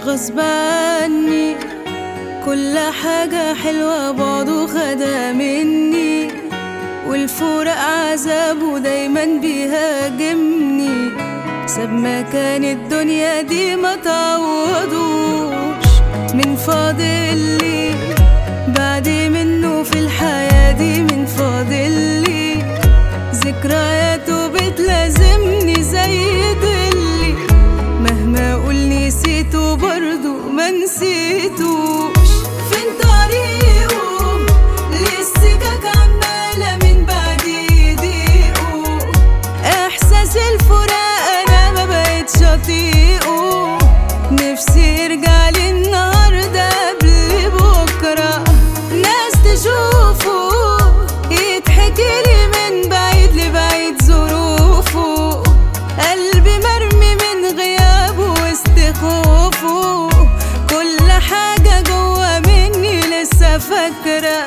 غصب عني كل حاجة حلوة بعضه خدها مني والفراق عذاب ودايما بيهاجمني ساب مكان الدنيا دي ما تعوضوش من فاضل لي بعد منه في الحياة دي من فاضل لي ذكرياته بتلازمني زي دلي مهما اقول نسيته برضو ما نسيتوش فين طريقه للسكك عمالة من بعد يضيقه احساس الفراق انا ما بقتش اطيقه نفسي يرجع لي النهارده قبل بكره ناس تشوفه يتحكي لي من بعيد لبعيد ظروفه قلبي مرمي من غيابه وسط خوفه كل حاجة جوا مني لسه فاكرة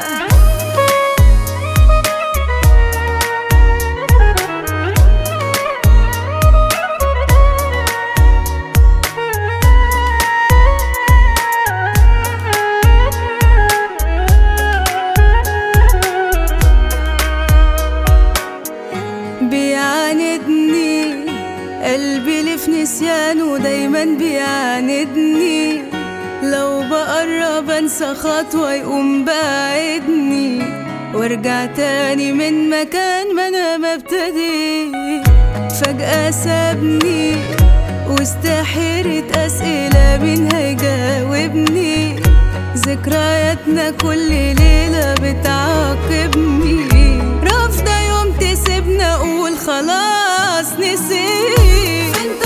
بيعاندني قلبي اللي في نسيانه دايما بيعاندني لو بقرب انسى خطوة يقوم باعدني وارجع تاني من مكان ما انا ما ابتديت فجأة سابني وسط حيرة أسئلة مين هيجاوبني ذكرياتنا كل ليلة بتعاقبني رافضة يوم تسيبنا أقول خلاص نسيت فين